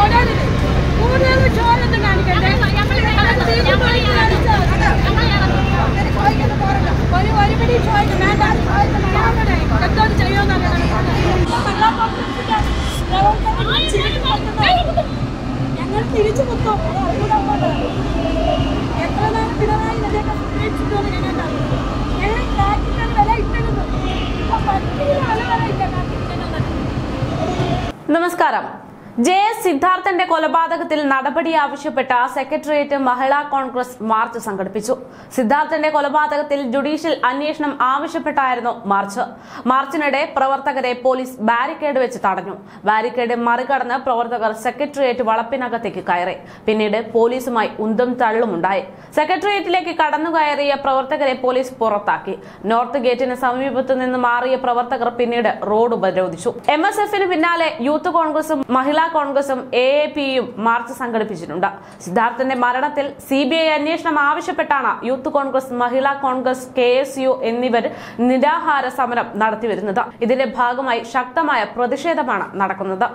തൊടരുത് കൂടുതൽ ചോരൊന്നും കാണിക്കണ്ടേ അത് തിരിച്ച് പോയി കാണിച്ചോ. ഒരു ഒരു പിടി ചോദിക്കും വേണ്ട അത് ചോദിക്കും വേണ്ടേ എന്തോന്ന് ചെയ്യുമെന്നറിയണം ഞങ്ങൾ തിരിച്ചു കുത്തും അത് അറിയൂടാ അങ്ങോട്ട്. എത്ര നാൾ പിണറായി വിജയനെ ഉപേക്ഷിച്ചുവെന്ന് ഞങ്ങൾക്കറിയാം. ഞങ്ങൾ കാറ്റിന് വില ഇട്ടിരുന്നു. ഇപ്പൊ പത്ത് കിലോ വില വരെ ഇല്ല കാറ്റിന്. നമസ്കാരം ജെ എസ് സിദ്ധാർത്ഥന്റെ കൊലപാതകത്തിൽ നടപടി ആവശ്യപ്പെട്ട സെക്രട്ടേറിയറ്റ് മഹിളാ കോൺഗ്രസ് മാർച്ച് സംഘടിപ്പിച്ചു സിദ്ധാർത്ഥന്റെ കൊലപാതകത്തിൽ ജുഡീഷ്യൽ അന്വേഷണം ആവശ്യപ്പെട്ടായിരുന്നു മാർച്ച് മാർച്ചിനിടെ പ്രവർത്തകരെ പോലീസ് ബാരിക്കേഡ് വെച്ച് തടഞ്ഞു ബാരിക്കേഡ് മറികടന്ന് പ്രവർത്തകർ സെക്രട്ടേറിയറ്റ് വളപ്പിനകത്തേക്ക് കയറി പിന്നീട് പോലീസുമായി ഉന്തും തള്ളുമുണ്ടായി സെക്രട്ടേറിയറ്റിലേക്ക് കടന്നുകയറിയ പ്രവർത്തകരെ പോലീസ് പുറത്താക്കി നോർത്ത് ഗേറ്റിന് സമീപത്തു നിന്ന് മാറിയ പ്രവർത്തകർ പിന്നീട് റോഡ് ഉപരോധിച്ചു എം എസ് എഫിന് പിന്നാലെ യൂത്ത് കോൺഗ്രസും മഹിളാ കോൺഗ്രസും എ എ പിയും മാർച്ച് സംഘടിപ്പിച്ചിട്ടുണ്ട് സിദ്ധാർത്ഥന്റെ മരണത്തിൽ സി ബി ഐ അന്വേഷണം ആവശ്യപ്പെട്ടാണ് youth Congress Mahila Congress K S U എന്നിവർ നിരാഹാര സമരം നടത്തിവരുന്നത് ഇതിന്റെ ഭാഗമായി ശക്തമായ പ്രതിഷേധമാണ് നടക്കുന്നത്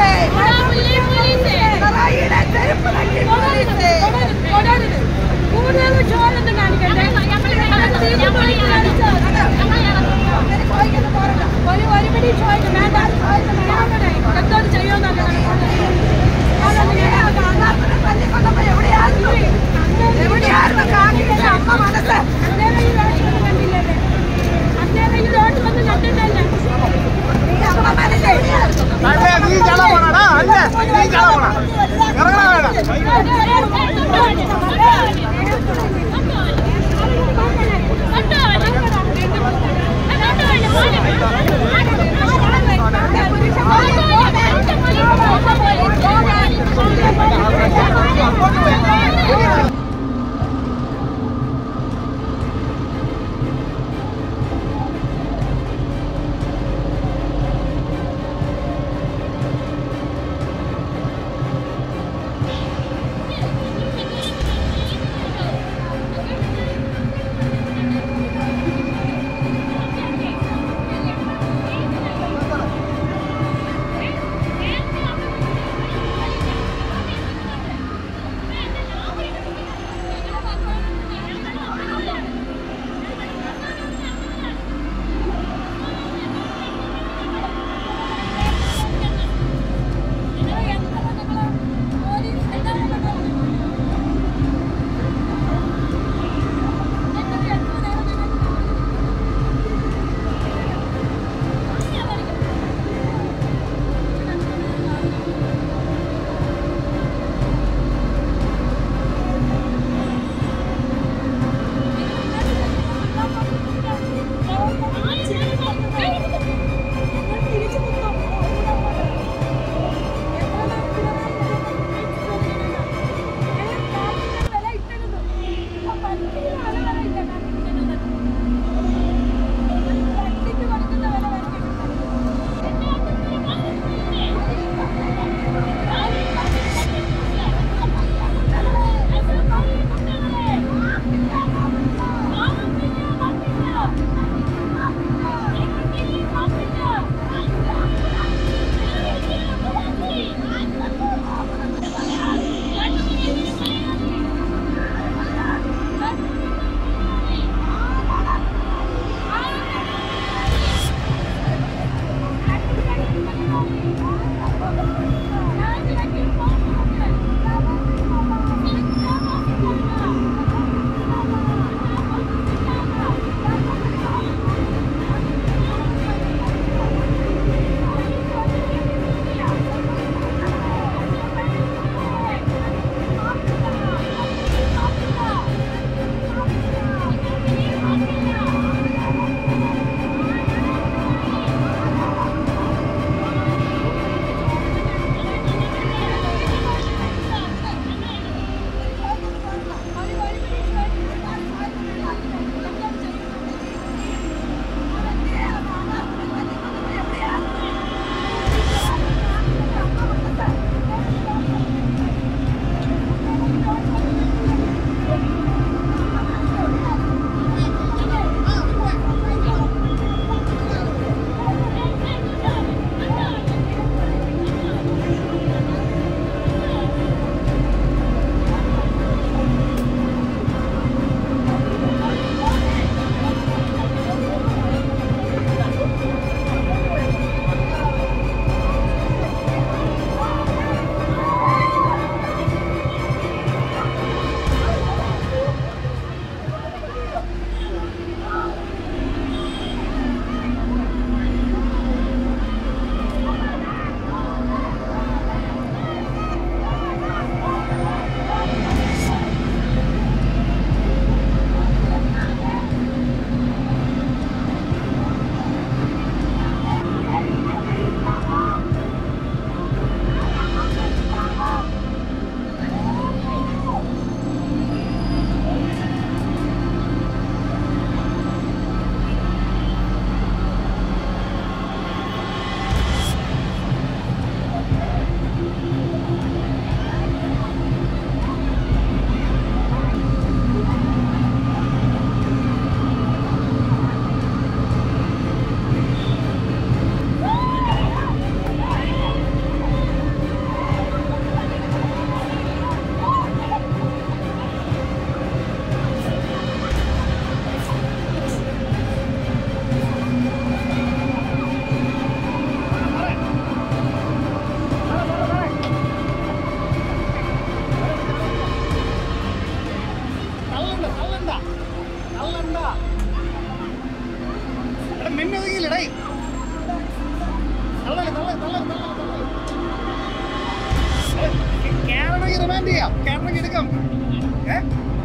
കൂടുതൽ ചോരൊന്നും കാണിക്കണ്ടേ ഒരു ഒരു പിടി ചോദിക്കും വേണ്ട എന്തോട് ചെയ്യുമെന്നല്ല എവിടെയായിരുന്നു കാണിക്കുന്ന അമ്മ മനസ്സ് അന്നേരം ഈ വേഷം കണ്ടില്ലല്ലേ അന്നേരം ഈ ലോട്ട് വന്ന് കണ്ടിട്ടല്ലേ ഈ അമ്മ മനസ്സ് എവിടെയായിരുന്നു അല്ലേ നീ ചള പോണടാ അല്ലേ നീ ചള പോണ ഇറങ്ങണ വേണം ോ കയറണമെങ്കിൽ റിമാൻഡ് ചെയ്യാം കയറണമെങ്കിൽ എടുക്കാം ഏ